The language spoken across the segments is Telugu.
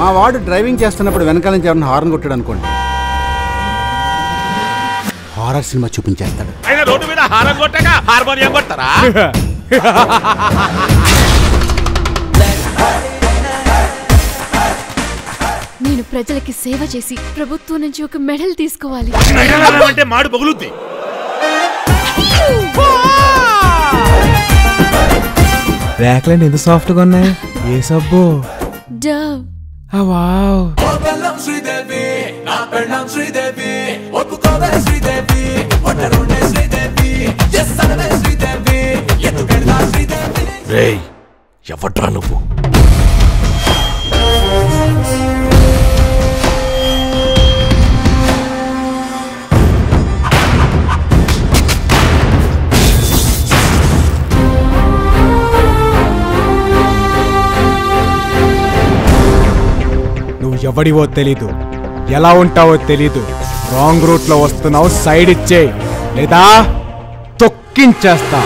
మా వాడు డ్రైవింగ్ చేస్తున్నప్పుడు వెనకాల నుంచి ఎవరైనా హార్న్ కొట్టాడు అనుకోండి హారర్ సినిమా చూపించేస్తాడు అయినా రోడ్డు మీద హారం కొట్టగా హార్మోనియం కొడతారా నేను ప్రజలకి సేవ చేసి ప్రభుత్వం నుంచి ఒక మెడల్ తీసుకోవాలి నయనతార అంటే మాడు పగులుద్ది ర్యాక్లెండ్ ఎంత సాఫ్ట్గా ఉన్నాయి ఏ సబ్బు డవ్ ఆ, వావ్ రేయ్ ఎవడ్రా నువ్వు నువ్వు ఎవడివో తెలీదు ఎలా ఉంటావో తెలీదు రాంగ్ రూట్ లో వస్తున్నావు సైడ్ ఇచ్చేయి లేదా తొక్కించేస్తా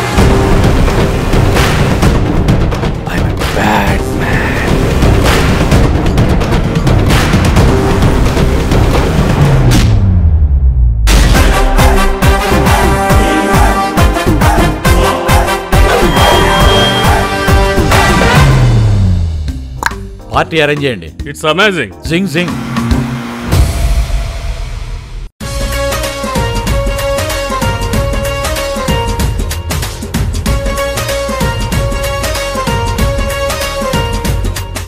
పార్టీ అరేంజ్ చేయండి ఇట్స్ అమేజింగ్ జింగ్ జింగ్